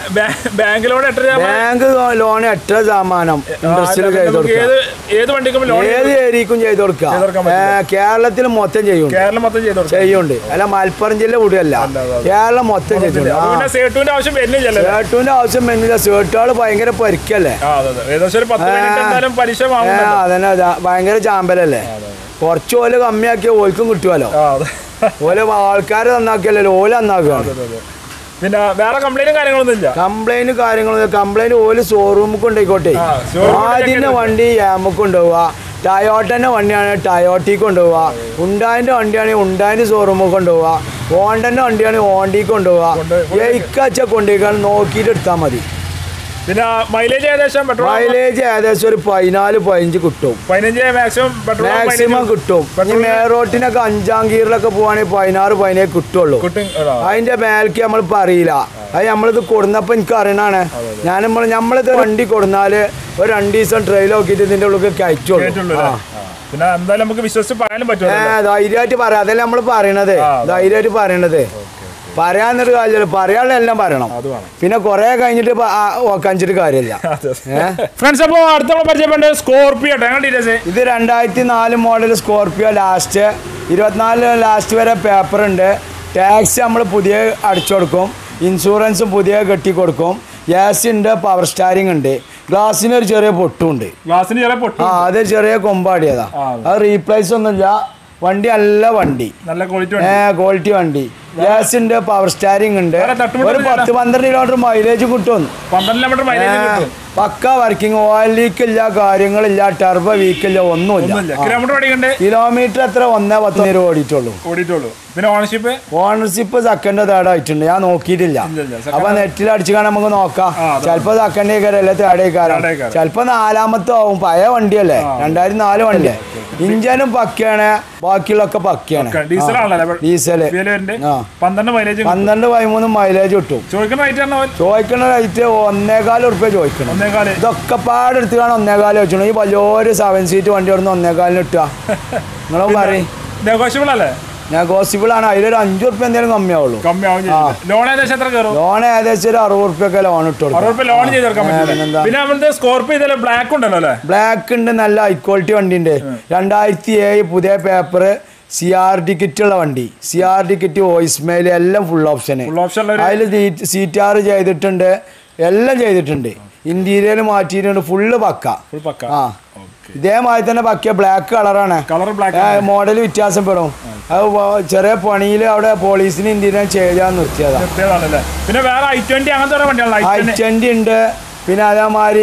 ബാങ്ക് ലോൺ എത്ര രൂപ? ബാങ്ക് ലോൺ എത്ര ശതമാനം ഇൻട്രസ്റ്റിൽ ആ, ചെയ്ത് നമുക്ക് കൊടുക്കാം ഏത് ഏത് വണ്ടിക്കും ലോൺ ഏത് ഏരിയക്കും ചെയ്ത് കൊടുക്കാം ചെയ്ത് കൊടുക്കാൻ ഏ, കേരളത്തിൽ മൊത്തം ചെയ്യുന്നുണ്ട് കേരളം മൊത്തം ചെയ്ത് കൊടുക്കും ചെയ്യുന്നുണ്ട് അല്ല മലപ്പുറം ജില്ല കൂടിയല്ല അല്ല, അതെ, അതെ. കേരളം മൊത്തം ചെയ്തിട്ടുണ്ട് അപ്പൊ പിന്നെ സേട്ടുവിന്റെ ആവശ്യം വരുന്നില്ലല്ലേ സേട്ടുവിന്റെ ആവശ്യം വരുന്നില്ല സേട്ടുകൾ ഭയങ്കര പരിക്കല്ലേ ആ അതെ അതെ ഏകദേശം ഒരു പത്ത് മിനിറ്റ് എന്തായാലും പലിശ ഏ, വാങ്ങുന്നുണ്ട് അതന്നെ അതാ. ഭയങ്കര ചാമ്പലല്ലേ കുറച്ച് ഓല് കമ്മിയാക്കിയ ഓൽക്കും കിട്ടുമല്ലോ ആ അതെ ഓല് ആൾക്കാർ നന്നാക്കിയല്ലോ ഓല് നന്നാക്കുകയാണ് അതെ, അതെ. പിന്നെ വേറെ കംപ്ലൈന്റും കാര്യങ്ങളൊന്നും ഇല്ല കംപ്ലൈന്റ് കാര്യങ്ങളൊന്നും കംപ്ലൈന്റ് ഓല് ഷോറൂമിൽ കൊണ്ടുപോയിക്കോട്ടെ ആ, showroom ൽ ആദ്യന്റെ വണ്ടി യാമക്ക് കൊണ്ടുപോവുക ടയോട്ടന്റെ വണ്ടിയാണ് ടയോട്ടിക്ക് കൊണ്ടുപോവുക ഉണ്ടായിന്റെ വണ്ടിയാണെങ്കിൽ ഉണ്ടായിന്റെ ഷോറൂമിൽ കൊണ്ടുപോവുക ഹോണ്ടന്റെ വണ്ടിയാണെങ്കിൽ ഹോണ്ടിക്ക് കൊണ്ടുപോവുക കൊണ്ട് ഏക്കച്ച കൊണ്ടുപോയിക്കാൻ നോക്കിയിട്ട് എടുത്താൽ മതി പിന്നെ മൈലേജ് ഏകദേശം പെട്രോൾ മൈലേജ് ഏകദേശം ഒരു പതിനാല് പതിനഞ്ച് കിട്ടും പതിനഞ്ച് മാക്സിമം പെട്രോൾ മാക്സിമം കിട്ടും ഇനി മേറോട്ടിനൊക്കെ അഞ്ചാം ഗീറിലൊക്കെ പോവാണെങ്കിൽ പതിനാറ് പതിനേഴ് കിട്ടുള്ളൂ കിട്ടും ആ, അതിന്റെ മേൽക്ക് നമ്മളിപ്പോ അറിയില്ല അത് നമ്മളിത് കൊടുന്നപ്പോ എനിക്ക് അറിയണാണ് ഞാൻ നമ്മൾ നമ്മളിത് വണ്ടി കൊടുന്നാല് ഒരു രണ്ട് ദിവസം ട്രെയിൽ നോക്കിയിട്ട് ഇതിന്റെ ഉള്ളിൽ കയറ്റുള്ളൂ കേട്ടുള്ളൂ അല്ലേ? ആ. പിന്നെ എന്തായാലും നമുക്ക് വിശ്വസിച്ച് പറയാനും ഏ പറ്റുമല്ലോ ധൈര്യമായിട്ട് പറയാം അതല്ലേ നമ്മൾ പറയണത് ആ, അതെ. ധൈര്യമായിട്ട് പറയണത് പറയാന്നൊരു കാര്യമില്ല പറയാനുള്ള എല്ലാം പറയണം അത് വേണം പിന്നെ കൊറേ കഴിഞ്ഞിട്ട് പ- ആ, ഓക്കാഞ്ചിട്ട് കാര്യമില്ല ഏഹ് ഫ്രണ്ട്സ് അപ്പോൾ അടുത്ത പരിചയപ്പെട്ട സ്കോർപ്പിയോ ഞങ്ങൾ ഡീറ്റെയിൽസ് ഇത് രണ്ടായിരത്തി നാല് മോഡൽ സ്കോർപ്പിയോ ലാസ്റ്റ് ഇരുപത്തിനാല് ലാസ്റ്റ് വരെ പേപ്പർ ഉണ്ട് ടാക്സ് നമ്മൾ പുതിയ അടിച്ചു കൊടുക്കും ഇൻഷുറൻസും പുതിയ കെട്ടി കൊടുക്കും ഗ്യാസ് ഉണ്ട് പവർ സ്റ്റാരിങ് ഉണ്ട് ഗ്ലാസ്സിന് ഒരു ചെറിയ പൊട്ടും ഉണ്ട് ഗ്ലാസിന് ചില പൊട്ടും ആ അത് ചെറിയ കൊമ്പാടിയതാ ആ. അത് റീപ്ലേസ് ഒന്നുമില്ല വണ്ടി നല്ല വണ്ടി നല്ല ക്വാളിറ്റി ഏ ക്വാളിറ്റി വണ്ടി ഗ്യാസ് ഉണ്ട് പവർ സ്റ്റാരിങ് ഉണ്ട് വേറെ തട്ടുമുട്ട് ഒരു പത്ത് പന്ത്രണ്ട് കിലോമീറ്റർ മൈലേജ് കിട്ടും പന്ത്രണ്ട് കിലോമീറ്റർ മൈലേജ് കിട്ടും പക്ക വർക്കിംഗ് ഓയിൽ ലീക്കില്ല കാര്യങ്ങളില്ല ടർബോ വീക്കില്ല ഒന്നുമില്ല ഒന്നുമില്ല കിലോമീറ്റർ ഓടിക്കണ്ടേ കിലോമീറ്റർ എത്ര ഒന്നേ പത്ത് നേരം ഓടിയിട്ടുള്ളൂ ഓടിയിട്ടുള്ളൂ പിന്നെ ഓണർഷിപ്പ് ഓണർഷിപ്പ് സെക്കൻഡ് തേർഡ് ആയിട്ടുണ്ട് ഞാൻ നോക്കിയിട്ടില്ല ഇല്ല, ഇല്ല. Second- അപ്പൊ നെറ്റിൽ അടിച്ചു കാണാൻ നമുക്ക് നോക്കാം ആ, അതെ. ചിലപ്പോ സെക്കൻഡ് ഏക്കാരല്ല തേർഡ് ഏക്കാരം Third ഏക്കാരം. ചിലപ്പോ നാലാമത്തെ ആവും പഴയ വണ്ടിയല്ലേ ആ. രണ്ടായിരത്തി നാല് വണ്ടി ഇഞ്ചനും പക്കയാണ് ബാക്കിയുള്ളൊക്കെ പക്കയാണ് ഡീസൽ ആണല്ലേ ഡീസല് ഫ്യൂല് വരുന്നുണ്ട് ആ. പന്ത്രണ്ട് മൈലേജ് പന്ത്രണ്ട് പതിമൂന്ന് മൈലേജ് കിട്ടും ചോദിക്കുന്ന റേറ്റ് ആണ് അവൻ ചോദിക്കണ റേറ്റ് ഒന്നേകാല് ഉറുപ്പ്യ ചോദിക്കണം ഒന്നേകാല് ഇതൊക്കെ പാടെടുത്ത് കാണാൻ ഒന്നേകാല് വെച്ചു ഈ വലിയൊരു സെവൻ സീറ്റ് വണ്ടി ഇവിടുന്ന് ഒന്നേകാലിന് ഇട്ടുക നിങ്ങളും പറയും നെഗോഷ്യബിൾ അല്ലേ ഞാൻ ഗോസിബിൾ ആണ് അതിലൊരു അഞ്ചു ഉറുപ്പ്യ എന്തെങ്കിലും കമ്മിയാവുള്ളൂ കമ്മിയാവും ചെയ്യും ലോൺ ഏകദേശം എത്ര കയറും ലോൺ ഏകദേശം ഒരു അറുപത് ഉറുപ്പ്യൊക്കെ ലോൺ ഇട്ട് അറുപത് കൊടുക്കും രൂപ ലോൺ ചെയ്ത് തീർക്കാൻ ആ, പറ്റില്ല പിന്നെന്താ? പിന്നെ അവിടുത്തെ സ്കോർപ്പിയോ ഇതല്ലേ ബ്ലാക്ക് ഉണ്ടല്ലോ അല്ലേ ബ്ലാക്ക് ഉണ്ട് നല്ല ഹൈ ക്വാളിറ്റി വണ്ടി ഉണ്ട് രണ്ടായിരത്തി ഏഴ് പുതിയ പേപ്പർ സി ആർ ടിക്കറ്റ് ഉള്ള വണ്ടി C R ticket voice mail എല്ലാം ഫുൾ ഓപ്ഷന് ഫുൾ ഓപ്ഷൻ ഉള്ള ഒരു അതിൽ സീറ്റാർ ചെയ്തിട്ടുണ്ട് എല്ലാം ചെയ്തിട്ടുണ്ട് ഇന്റീരിയർ മാറ്റിയിട്ടുണ്ട് ഫുള്ള് പക്ക ഫുൾ പക്ക ആ ഇതേമാതിരി തന്നെ പക്കിയ ബ്ലാക്ക് കളറാണ് കളർ ബ്ലാക്ക് മോഡൽ വ്യത്യാസപ്പെടും അത് വ- ചെറിയ പണിയിൽ അവിടെ പോലീസിന് ഇന്ത്യനെ ചെയ്യാൻ നിർത്തിയതാ നിർത്തിയതാണല്ലേ പിന്നെ വേറെ ഐ ട്വന്റി അങ്ങനത്തെ ഓരോ വണ്ടികളാണ് ഐ ഐ ട്വന്റി ട്വന്റി ഉണ്ട് പിന്നെ അതേമാതിരി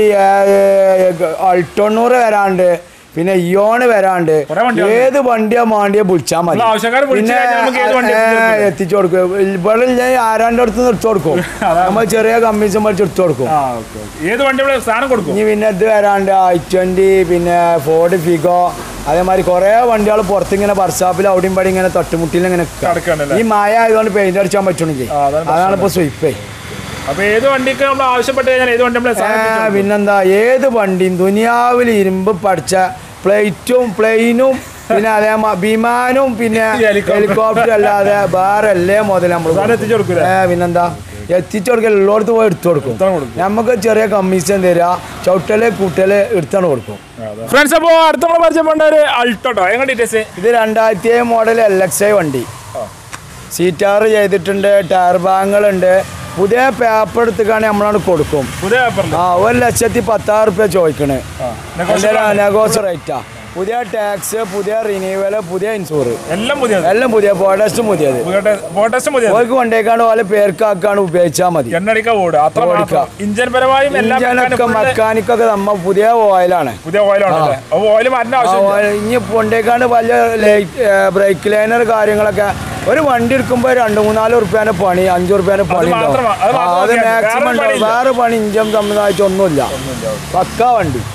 അൾട്ടൊണ്ണൂറ് വരാണ്ട് പിന്നെ ഇയോണ് വരാണ്ട് കുറേ വണ്ടികളുണ്ട്. ഏത് വണ്ടിയാ മാണ്ടിയാ വിളിച്ചാൽ മതി നമ്മള് ആവശ്യക്കാരെ വിളിച്ച് പിന്നെ കഴിഞ്ഞാൽ നമുക്ക് ഏത് വണ്ടി ഏ, എത്തിച്ചു കൊടുക്കും. എത്തിച്ചു കൊടുക്കും ഇവിടെ ഇല്ലേ ആരാൻ്റെ അടുത്ത് നിന്ന് എടുത്തു കൊടുക്കും അതാണ്. നമ്മൾ ചെറിയ കമ്മീഷൻ പഠിച്ച് എടുത്തു കൊടുക്കും ആ ഓക്കെ ഓക്കെ ഏത് വണ്ടി ഇവിടെ സ്ഥാനം കൊടുക്കും ഇനി പിന്നെ ഇത് വരാണ്ട് ഐ ട്വന്റി പിന്നെ ഫോർഡ് ഫിഗോ അതേമാതിരി കുറേ വണ്ടികൾ പുറത്തിങ്ങനെ വർഷാപ്പിൽ അവിടെയും പടി ഇങ്ങനെ തട്ടുമുട്ടിയിൽ ഇങ്ങനെ നിൽക്കുക. കിടക്കുകയാണല്ലേ ഈ മഴ ആയതുകൊണ്ട് പെയിന്റ് അടിച്ചാൻ പറ്റണെങ്കിൽ ആ, അതാണ് അതാണ് ഇപ്പൊ സ്വീപ്പേ അപ്പൊ ഏത് വണ്ടിക്ക് നമ്മൾ ആവശ്യപ്പെട്ട് കഴിഞ്ഞാൽ ഏത് വണ്ടി നമ്മൾ സ്ഥാനം എത്തിച്ചു കൊടുക്കും? പിന്നെന്താ ഏത് വണ്ടിയും ദുനിയാവിൽ ഇരുമ്പ് പഠിച്ച പ്ലേറ്റും പ്ലെയിനും പിന്നെ അതേ വിമാനവും പിന്നെ ഹെലികോപ്റ്റർ. ഹെലികോപ്റ്റർ അല്ലാതെ വേറെ എല്ലേ മുതൽ നമ്മൾ സാധനം എത്തിച്ചു കൊടുക്കൂലേ ഏ പിന്നെന്താ എത്തിച്ചു കൊടുക്കൽ ഉള്ളടത്ത് പോയി എടുത്തു കൊടുക്കും എടുത്താൽ കൊടുക്കും നമുക്ക് ചെറിയ കമ്മീഷൻ തരിക ചവിട്ടല് കൂട്ടല് എടുത്താണ് കൊടുക്കും ഫ്രണ്ട്സ് അപ്പോൾ അടുത്ത നമ്മൾ പരിചയപ്പെട്ട ഒരു അൾട്ടോട്ടോ എങ്ങനെ ഡീറ്റെയിൽസ് ഇത് രണ്ടായിരത്തി ഏഴ് മോഡൽ എൽ എക്സ് ഐ വണ്ടി സീറ്റാർ ചെയ്തിട്ടുണ്ട് ടയർ ബാങ്ങുകളുണ്ട് പുതിയ പേപ്പർ എടുത്തിക്കാണെങ്കിൽ നമ്മളാണ് കൊടുക്കും പുതിയ പേപ്പറിൽ ആ ഒരു ലക്ഷത്തി പത്താറ് റുപ്യ ചോദിക്കണേ നെഗോഷ്യബിൾ നെഗോസ് റേറ്റാ പുതിയ ടാക്സ് പുതിയ റിന്യൂവൽ പുതിയ ഇൻഷൂർ എല്ലാം പുതിയത് എല്ലാം പുതിയ പോഡസ്റ്റും പുതിയത് ബോട്ടസ് പുതിയത് ഓർക്ക് കൊണ്ടേക്കാണ്ട് പോലെ പേർക്കാക്കാണ്ട് ഉപയോഗിച്ചാൽ മതി എണ്ണടിക്ക ഓട് അത്ര ഓടിക്ക. മാത്രം ഇഞ്ചൻ പരമായും എല്ലാ ഇഞ്ചനൊക്കെ മെക്കാനിക്കും full മെക്കാനിക്കൊക്കെ നമ്മ പുതിയ ഓയിലാണ് പുതിയ ഓയിലാണ് അല്ലേ അപ്പോൾ ഓയിൽ മാറ്റേണ്ട ആ ആവശ്യമില്ല oil ഇനി കൊണ്ടേക്കാണ്ട് വലിയ ബ്രേക്ക് ലൈനർ കാര്യങ്ങളൊക്കെ ഒരു വണ്ടി എടുക്കുമ്പോൾ രണ്ട് മൂന്നാല് ഉറുപ്പ്യാന്റെ പണി അഞ്ചു ഉറുപ്പ്യാന്റെ പണി ഉണ്ടാവും മാത്രമാ- അത് ആ, മാത്രം അത് നോക്കിയാ മതി. മാക്സിമം വേറെ ഉണ്ടാവും പണിയില്ല. വേറെ പണി ഇഞ്ചം സംബന്ധമായിട്ട് ഒന്നുമില്ല പക്കാ വണ്ടി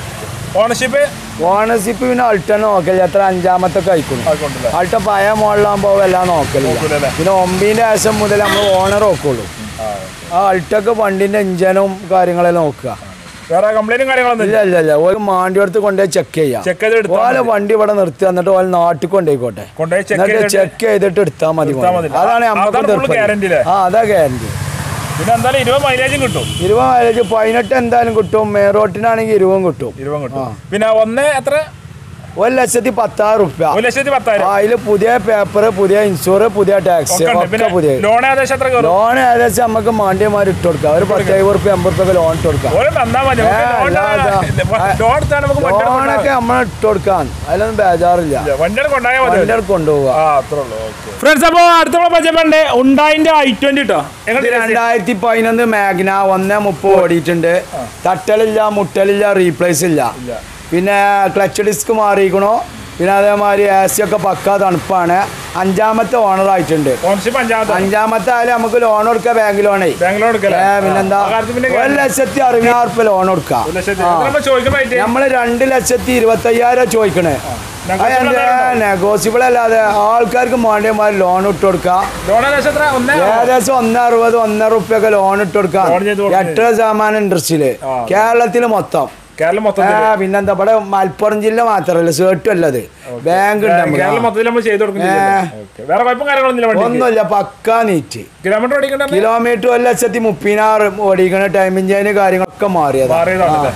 ഓണർഷിപ്പ് ഓണർഷിപ്പ് പിന്നെ അൾട്ടനെ നോക്കലില്ല എത്ര അഞ്ചാമത്തെ കഴിക്കുന്നു ആയിക്കൊണ്ടല്ലേ അൾട്ട പഴയ മോളിലാകുമ്പോൾ എല്ലാം നോക്കലില്ല നോക്കൂലല്ലേ? പിന്നെ ഒമ്പതിൻ്റെ ശേഷം മുതൽ നമ്മൾ ഓണർ നോക്കുള്ളൂ ആ അൾട്ടൊക്കെ വണ്ടിന്റെ ഇഞ്ചനും കാര്യങ്ങളെല്ലാം നോക്കുക വേറെ കംപ്ലൈന്റും കാര്യങ്ങളൊന്നും ഇല്ല ഇല്ല ഇല്ല ഒരു മാണ്ടിയോടത്ത് കൊണ്ടുപോയി ചെക്ക് ചെയ്യാം ചെക്ക് ചെയ്ത് എടുത്താൽ ഓലെ വണ്ടി ഇവിടെ നിർത്തി എന്നിട്ട് ഓലെ നാട്ടിൽ കൊണ്ടുപോയിക്കോട്ടെ കൊണ്ടുപോയി ചെക്ക് എന്നിട്ട് ചെയ്തിട്ട് ചെക്ക് ചെയ്തിട്ട് എടുത്താൽ മതി എടുത്താൽ മോനെ. മതി. അതാണ് ആ- നമുക്ക് അതാണ് full തീർപ്പതി. guarantee അല്ലേ? ആ അതാ ഗ്യാരണ്ടി പിന്നെ എന്തായാലും ഇരുപത് മൈലേജും കിട്ടും ഇരുപത് മൈലേജ് പതിനെട്ട് എന്തായാലും കിട്ടും മെയിൻ റോട്ടിനാണെങ്കിൽ ഇരുപതും കിട്ടും ഇരുപത് കിട്ടും പിന്നെ ഒന്ന് എത്ര ഒരു ലക്ഷത്തി പത്താറ് റുപ്യ ഒരു ലക്ഷത്തി പത്തായിരം അതില് പുതിയ പേപ്പർ പുതിയ ഇൻഷുർ പുതിയ ടാക്സ് ഒക്കെ ഉണ്ട്. ഒക്കെ പിന്നെ പുതിയ ലോൺ ഏകദേശം എത്ര കയറും ലോൺ ഏകദേശം നമുക്ക് മാണ്ടിയമാർ ഇട്ട് കൊടുക്കാം ഒരു പത്ത് എഴുപത് റുപ്യ എൺപത് റുപ്യ ലോൺ ഇട്ട് കൊടുക്കാം ഓരോ തന്നാ മതി നമുക്ക് ഏ, ലോൺ അല്ലാതെ. ലോൺ എടുത്താൽ നമുക്ക് വണ്ടി ലോണൊക്കെ നമ്മൾ ഇട്ട് കൊടുക്കാൻ അതിലൊന്നും ബേജാറില്ല വണ്ടി കൊണ്ടായാൽ മതി വണ്ടി കൊണ്ടുപോവാ ആ അത്രേ ഉള്ളൂ ഓക്കെ ഫ്രണ്ട്സ് അപ്പോൾ അടുത്ത പരിചയപ്പെടേ ഉണ്ടായിന്റെ ഐ ട്വന്റി കേട്ടോ ഇത് രണ്ടായിരത്തി പതിനൊന്ന് മാഗ്ന ഒന്നേ മുപ്പത് ഓടിയിട്ടുണ്ട് തട്ടലില്ല മുട്ടലില്ല റീപ്ലേസ് ഇല്ല പിന്നെ ക്ലച്ച് ഡിസ്ക് മാറിയിരിക്കണോ പിന്നെ അതേമാതിരി എ സി ഒക്കെ പക്കാ തണുപ്പാണ് അഞ്ചാമത്തെ ഓണർ ആയിട്ടുണ്ട് ഓൺഷിപ്പ് അഞ്ചാമത്തെ അഞ്ചാമത്തെ ആയാലും നമുക്ക് ലോൺ കൊടുക്കാം ബാങ്ക് ലോണേ ബാംഗ്ലൂർ എടുക്കല്ലേ ഏ, പിന്നെന്താ ആ കാര്യത്തിൽ പിന്നെ ഒരു ലക്ഷത്തി അറുപതിനായിരം റുപ്യ ലോൺ കൊടുക്കാം ഒരു ലക്ഷത്തി എത്ര നമ്മൾ ചോദിക്കുന്ന റേറ്റ് നമ്മള് രണ്ട് ലക്ഷത്തി ഇരുപത്തി അയ്യായിരം ചോദിക്കണേ Negotiable എന്തായാലും നെഗോസിബിൾ അല്ലാതെ ആൾക്കാർക്ക് വേണ്ടിയമാര് ലോൺ ഇട്ട് കൊടുക്കാം ലോൺ ഏകദേശം എത്ര ഒന്ന് ഏകദേശം ഒന്നേ അറുപത് ഒന്നര റുപ്യ ഒക്കെ ലോൺ ഇട്ട് കൊടുക്കാം Loan ചെയ്ത് കൊടുക്കാം. എട്ടര ശതമാനം ഇൻട്രസ്റ്റില് ആ. കേരളത്തില് മൊത്തം കേരളം ഏ, മൊത്തത്തിൽ പിന്നെന്താ ഇവിടെ മലപ്പുറം ജില്ല മാത്രല്ല സേർട്ടും അല്ലത് ബാങ്ക് ഉണ്ട് നമുക്ക്. കേരളം മൊത്തത്തിൽ നമ്മൾ ചെയ്ത് കൊടുക്കുന്നില്ല ഓക്കെ വേറെ കുഴപ്പം കാര്യങ്ങളൊന്നും വണ്ടി ഒന്നുമില്ല പക്കാ നീറ്റ് കിലോമീറ്റർ ഓടിക്കണ്ടേ കിലോമീറ്റർ ഒരു ലക്ഷത്തി മുപ്പതിനാറ് ഓടിക്കണ ടൈമിങ് ചൈന് കാര്യങ്ങളൊക്കെ മാറിയതാ മാറിയതാണല്ലേ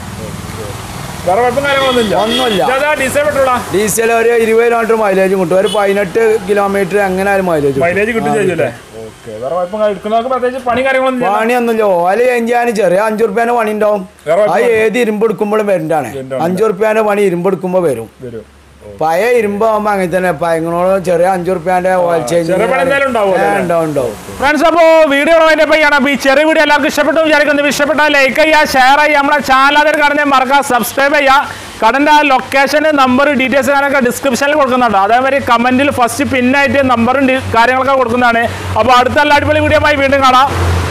വേറെ കുഴപ്പം കാര്യങ്ങളൊന്നും ഇല്ല ഒന്നുമില്ല ഇതാ ഡീസൽ പെട്രോളാ ഡീസൽ ഒരു ഇരുപത് കിലോമീറ്റർ മൈലേജ് കിട്ടും ഒരു പതിനെട്ട് കിലോമീറ്റർ എങ്ങനെ ആയാലും മൈലേജ് മൈലേജ് കിട്ടും ചെയ്യൂലേ ഓക്കെ വേറെ കുഴപ്പം എടുക്കുന്നവർക്ക് പ്രത്യേകിച്ച് പണി കാര്യങ്ങളൊന്നും ഇല്ല. പണിയൊന്നുമില്ല ഓല ചെയ്യാൻ ചെറിയ അഞ്ചു റുപ്യാന്റെ പണി ഉണ്ടാവും വേറെ അത് ഏത് ഇരുമ്പ് എടുക്കുമ്പോഴും വരണ്ടാണ് വരുന്നതാണ്. അഞ്ചു റുപ്യാന്റെ പണി ഇരുമ്പ് എടുക്കുമ്പോ വരും വരും പഴയ ഇരുമ്പ് ആകുമ്പോ അങ്ങനെ തന്നെ പയങ്ങളോട് ചെറിയ അഞ്ചു റുപ്യാന്റെ ഓയിൽ ചേഞ്ച് ചെറിയ പണി എന്തായാലും ഉണ്ടാവുമല്ലോ അല്ലേ? ഉണ്ടാവും ഉണ്ടാവും ഫ്രണ്ട്സ് അപ്പോൾ വീഡിയോ അതിൻ്റെ പയ്യാണ് അപ്പോൾ ഈ ചെറിയ വീഡിയോ എല്ലാവർക്കും ഇഷ്ടപ്പെട്ടു വിചാരിക്കുന്നത് ഇഷ്ടപ്പെട്ടാൽ ലൈക്ക് ചെയ്യുക ഷെയർ ചെയ്യുക നമ്മളെ ചാനൽ അതിൽ കാണുന്ന മറക്കുക സബ്സ്ക്രൈബ് ചെയ്യുക കടൻ്റെ ആ ലൊക്കേഷൻ നമ്പർ ഡീറ്റെയിൽസ് ഞാനൊക്കെ ഡിസ്ക്രിപ്ഷനിൽ കൊടുക്കുന്നുണ്ട് അതേമാതിരി കമൻറ്റിൽ ഫസ്റ്റ് പിന്നായിട്ട് നമ്പറും ഡി- കാര്യങ്ങളൊക്കെ കൊടുക്കുന്നതാണ് അപ്പോൾ അടുത്ത എല്ലാ അടിപൊളി വീഡിയോ ആയി വീണ്ടും കാണാം